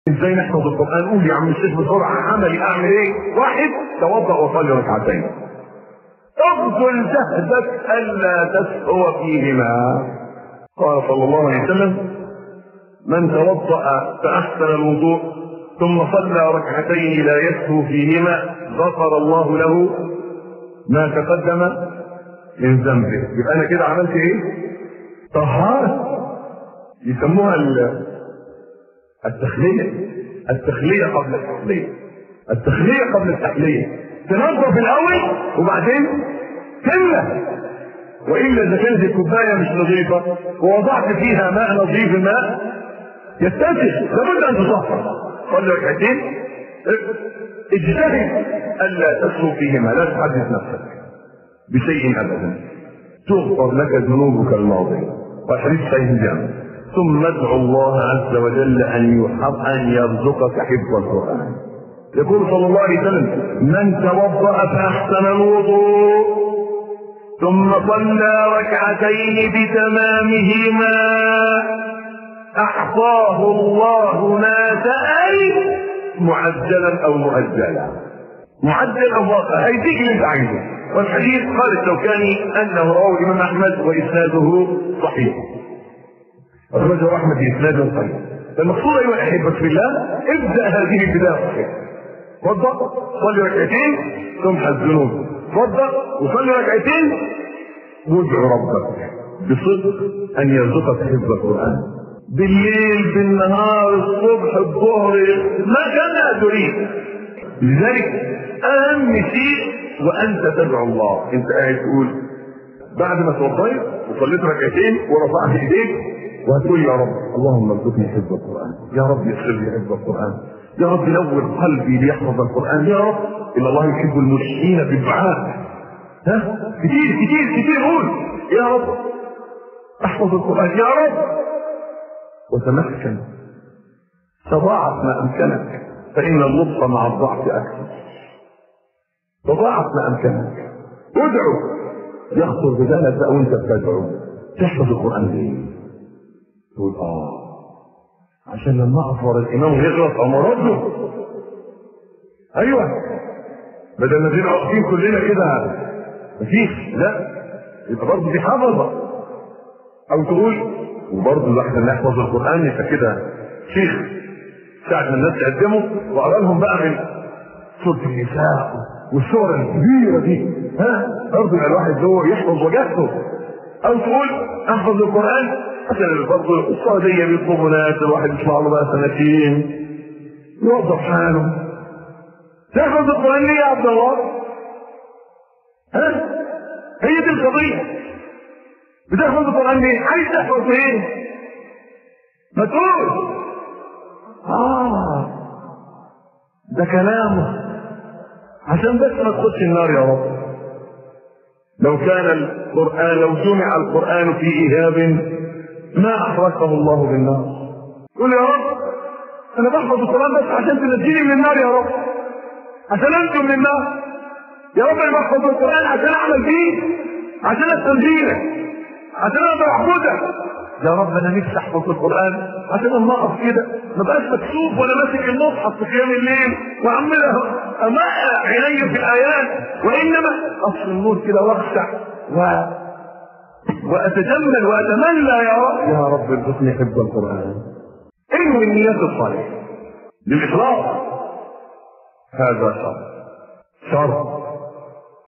ازاي نحفظ القران قول يا عم الشيخ بسرعه عملي اعمل ايه واحد توضا وصلي ركعتين ابذل جهدك الا تسهو فيهما قال صلى الله عليه وسلم من توضا فاحسن الوضوء ثم صلى ركعتين لا يسهو فيهما غفر الله له ما تقدم من ذنبه يبقى انا كده عملت ايه طهارة يسموها التخلية التخلية قبل التحلية التخلية قبل التحلية تنظف الأول وبعدين تملى وإلا إذا كانت الكوباية مش نظيفة ووضعت فيها ماء نظيف الماء يتسخ لابد أن تطهر صلي ركعتين اجتهد ألا تسلو فيهما لا تحدث نفسك بشيء أبدا تغفر لك ذنوبك الماضية والحديث صحيح الجامع ثم ادعو الله عز وجل ان يحب ان يرزقك حفظ القران يقول صلى الله عليه وسلم من توضا فاحسن الوضوء ثم صلى ركعتين بتمامهما احصاه الله ما سال معجلا او مؤجلا معجل او مؤجل هيديك اللي انت عايزه والحديث قال الشوكاني انه رواه الامام احمد واسناده صحيح أخرجه أحمد بإسناد صحيح المقصود أيها الأحبة في الله ابدأ هذه البداية الصحيحة توضأ صلي ركعتين تمحى الذنوب توضأ وصلي ركعتين وادعو ربك بصدق أن يرزقك حفظ القرآن بالليل بالنهار الصبح الظهر ما كان تريد لذلك أهم شيء وأنت تدعو الله أنت قاعد تقول بعد ما توضيت وصليت ركعتين ورفعت ايديك وهتقول يا رب اللهم ارزقني حفظ القران يا رب يسر لي حفظ القران يا رب نور قلبي ليحفظ القران يا رب ان الله يحب الملحين بالدعاء ها كتير كتير كتير قول يا رب احفظ القران يا رب وتمكن تضاعف ما امكنك فان اللطف مع الضعف اكثر تضاعف ما امكنك ادعو يخطر ببالك بقى وانت بتدعو تحفظ القران ليه؟ تقول اه عشان لما اعفر الامام يغلط او مرده ايوه بدل ما نبقى واقفين كلنا كده مفيش لا يبقى برضه دي حفظه او تقول وبرضه الواحد لما يحفظ القران يبقى كده شيخ ساعة ما الناس تقدمه وقرا لهم بقى من سورة النساء والسور الكبيرة دي ها برضه يبقى الواحد هو يحفظ وجهته او تقول احفظ القران عشان برضه السعودية بيطلبوا ناس الواحد يطلع له بقى سنتين يوظف حاله تحفظ القرآن ليه يا عبد الله؟ ها؟ هي دي القضية بتحفظ القرآن ليه؟ عايز تحفظ ايه؟ ما تقول اه ده كلامه عشان بس ما تخش النار يا رب لو كان القرآن لو جمع القرآن في إيهاب ما أحرقه الله بالنار قل يا رب أنا بحفظ القرآن بس عشان تنجيني من النار يا رب عشان أنجو من النار يا رب أنا بحفظ القرآن عشان أعمل فيه عشان أستنجينك عشان أقدر أحفظك يا رب أنا نفسي أحفظ القرآن عشان لما أقف كده ما بقاش مكسوف وأنا ماسك المصحف في قيام الليل وعمال أمقع عيني في الآيات وإنما أصل النور كده وأخشع و واتجمل واتمنى يا رب يا رب ارزقني حفظ القران انوي النيات الصالحه للاخلاص هذا شرط شرط